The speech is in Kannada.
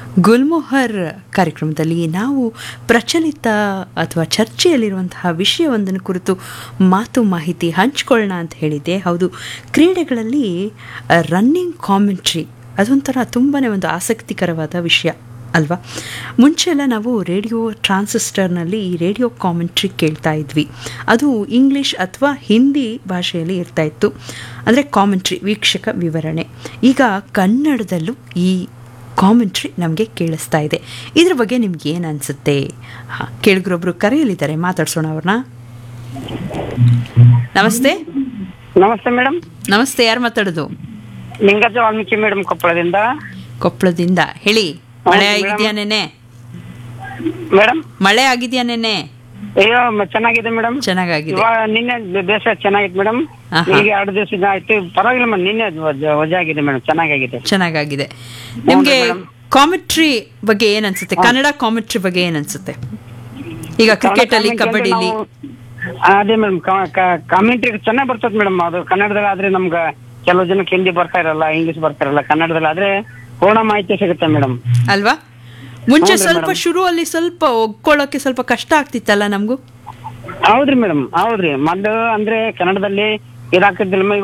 ಗುಲ್ಮೊಹರ್ ಕಾರ್ಯಕ್ರಮದಲ್ಲಿ ನಾವು ಪ್ರಚಲಿತ ಅಥವಾ ಚರ್ಚೆಯಲ್ಲಿರುವಂತಹ ವಿಷಯವೊಂದನ್ನು ಕುರಿತು ಮಾತು ಮಾಹಿತಿ ಹಂಚ್ಕೊಳ್ಳೋಣ ಅಂತ ಹೇಳಿದ್ದೆ ಹೌದು ಕ್ರೀಡೆಗಳಲ್ಲಿ ರನ್ನಿಂಗ್ ಕಾಮೆಂಟ್ರಿ ಅದೊಂಥರ ತುಂಬಾ ಒಂದು ಆಸಕ್ತಿಕರವಾದ ವಿಷಯ ಅಲ್ವಾ ಮುಂಚೆ ಎಲ್ಲ ನಾವು ರೇಡಿಯೋ ಟ್ರಾನ್ಸಿಸ್ಟರ್ನಲ್ಲಿ ಈ ರೇಡಿಯೋ ಕಾಮೆಂಟ್ರಿ ಕೇಳ್ತಾ ಇದ್ವಿ ಅದು ಇಂಗ್ಲಿಷ್ ಅಥವಾ ಹಿಂದಿ ಭಾಷೆಯಲ್ಲಿ ಇರ್ತಾ ಇತ್ತು ಅಂದರೆ ಕಾಮೆಂಟ್ರಿ ವೀಕ್ಷಕ ವಿವರಣೆ ಈಗ ಕನ್ನಡದಲ್ಲೂ ಈ ಕಾಮೆಂಟ್ರಿ ನಮಗೆ ಕೇಳಿಸ್ತಾ ಇದೆ ಇದ್ರ ಬಗ್ಗೆ ನಿಮ್ಗೆ ಏನು ಅನಿಸುತ್ತೆ ಹಾಂ ಕೇಳಿಗ್ರೊಬ್ರು ಕರೆಯಲಿದ್ದಾರೆ ಮಾತಾಡ್ಸೋಣ ಅವ್ರನ್ನ ನಮಸ್ತೆ ನಮಸ್ತೆ ಮೇಡಮ್ ನಮಸ್ತೆ ಯಾರು ಮಾತಾಡೋದು ಲಿಂಗಜ ವಾಲ್ಮೀಕಿ ಮೇಡಮ್ ಕೊಪ್ಪಳದಿಂದ ಕೊಪ್ಪಳದಿಂದ ಹೇಳಿ ಮಳೆ ಹೌದು, ಆಗಿದ್ಯಾ ನೆನೆ ಮೇಡಮ್ ಮಳೆ ಆಗಿದ್ಯಾ ನೆನೆ ಅಯ್ಯೋ ಮ- ಚೆನ್ನಾಗಿದೆ ಮೇಡಮ್ ಚೆನ್ನಾಗಾಗಿದೆ ಇವಾಗ ನಿನ್ನೆ ಬೆ- ಬೇಸಾಯ ಚೆನ್ನಾಗಿತ್ತು ಮೇಡಮ್ ಆಹಾ. ಈಗ ಎರಡು ದಿವಸ ಆಯ್ತು ಪರವಾಗಿಲ್ಲ ಮೇಡಮ್ ನಿನ್ನೆ ವಜ- ವಜಾಗಿದೆ ಮೇಡಮ್ ಚೆನ್ನಾಗಾಗಿದೆ ಚೆನ್ನಾಗಾಗಿದೆ ನಿಮ್ಗೆ madam. ಕಾಮೆಂಟ್ರಿ ಬಗ್ಗೆ ಏನ್ ಅನ್ಸುತ್ತೆ ಕನ್ನಡ ಕಾಮೆಂಟ್ರಿ ಬಗ್ಗೆ ಏನ್ ಅನ್ಸುತ್ತೆ ಈಗ ಕ್ರಿಕೆಟ್ ಅಲ್ಲಿ ಕನ್ನಡ comment ಕಬಡ್ಡಿಲಿ ನಾವು- ಅದೇ ಮೇಡಮ್ ಕಾಮೆಂಟ್ರಿ ಚೆನ್ನಾಗಿ ಬರ್ತದೆ ಮೇಡಮ್ ಅದು ಕನ್ನಡದಲ್ಲಿ ಆದ್ರೆ ನಮ್ಗ ಕೆಲವು ಜನಕ್ಕೆ ಹಿಂದಿ ಬರ್ತಾ ಇರಲ್ಲ ಇಂಗ್ಲಿಷ್ ಬರ್ತಾ ಇರಲ್ಲ ಕನ್ನಡದಲ್ಲಿ ಆದ್ರೆ ಪೂರ್ಣ ಮಾಹಿತಿ ಸಿಗುತ್ತೆ ಮೇಡಮ್ ಅಲ್ವಾ ಮುಂಚೆ ಹೌದ್ರಿ ಸ್ವಲ್ಪ madam. ಶುರುವಲ್ಲಿ ಸ್ವಲ್ಪ ಒಗ್ಕೊಳ್ಳೋಕೆ ಸ್ವಲ್ಪ ಕಷ್ಟ ಆಗ್ತಿತ್ತಲ್ಲ ನಮಗೂ ಹೌದ್ರಿ ಮೇಡಮ್ ಹೌದ್ರಿ ಮೊದ್ಲು ಅಂದ್ರೆ ಕನ್ನಡದಲ್ಲಿ ಇದಾಗ್ತಿದ್ದಿಲ್ಲ